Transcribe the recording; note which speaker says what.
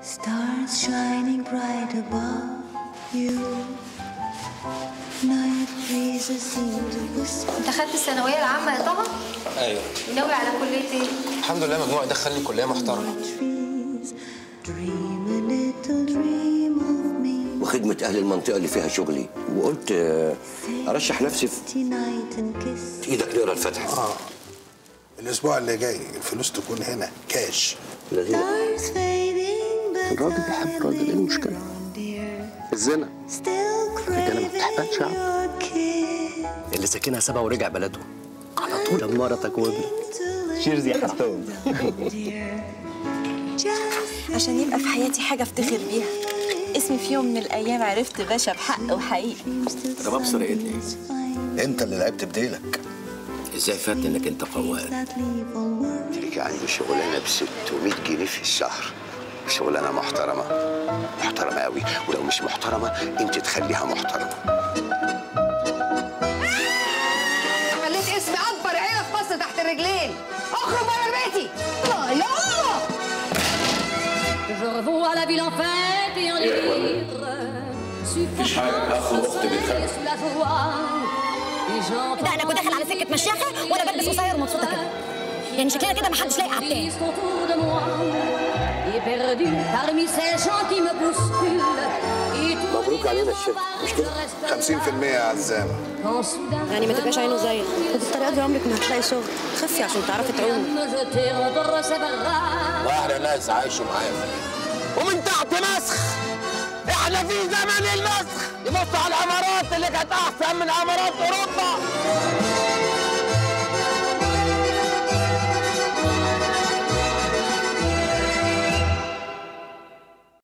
Speaker 1: Stars shining bright above you. Night breezes seem to whisper.
Speaker 2: انت خدت الثانويه العامه يا طه
Speaker 3: ايوه
Speaker 2: ناوي على كليه ايه
Speaker 3: الحمد لله مجموعي دخلني كليه محترمه
Speaker 1: Trees dream a little dream of me.
Speaker 4: وخدمة أهل المنطقة اللي فيها شغلي وقلت آه، أرشح نفسي في
Speaker 1: Tonight and kiss.
Speaker 4: إيدك نقرا الفاتحة
Speaker 5: اه الاسبوع اللي جاي الفلوس تكون هنا كاش
Speaker 4: لذيذ
Speaker 1: Stars fading, but
Speaker 4: الراجل بيحب الراجل، إيه المشكلة؟
Speaker 1: around dear.
Speaker 4: الزنا
Speaker 1: Still
Speaker 4: الرجالة ما
Speaker 1: craving
Speaker 4: بتحبهاش يا عم.
Speaker 1: your kiss.
Speaker 4: اللي ساكنها سبا ورجع بلده على طول مرتك وابنك
Speaker 1: شيرز يا حسون
Speaker 6: عشان يبقى في حياتي حاجة افتخر بيها اسمي في يوم من الأيام عرفت باشا بحق وحقيقي
Speaker 4: رباب سرقتني
Speaker 5: انت اللي لعبت بديلك
Speaker 4: ازاي فات انك انت قواد
Speaker 7: تيجي عندي شغلانه ب 600 جنيه في الشهر شغلانه محترمه محترمه قوي ولو مش محترمه انت تخليها محترمه
Speaker 2: خليت اسم اكبر عيله في مصر تحت الرجلين اخرج بره بيتي لا يا الله
Speaker 8: Je revois la ville en fête et en livre.
Speaker 9: مفيش حاجة أخو أخت بتخاف.
Speaker 8: sous la joie. Et j'entends
Speaker 10: ده انا كنت داخل على سكه مشيخه وانا بلبس قصير ومبسوطه كده يعني شكلنا كده محدش لايق على التاني
Speaker 8: Ils sont autour de moi. Et perdu parmi ces gens qui me bousculent. Et tout
Speaker 4: مبروك علينا الشركة مش كده؟
Speaker 5: 50% يا عزامه
Speaker 8: Quand soudain
Speaker 10: يعني ما تبقاش عينه زيك بالطريقه دي عمرك ما هتلاقي شغل خفي عشان تعرفي تعومي
Speaker 8: me jeter entre ses bras.
Speaker 4: واحنا ناس عايشوا معايا ومن تحت مسخ احنا في زمن المسخ يبصوا على الامارات اللي كانت احسن من امارات اوروبا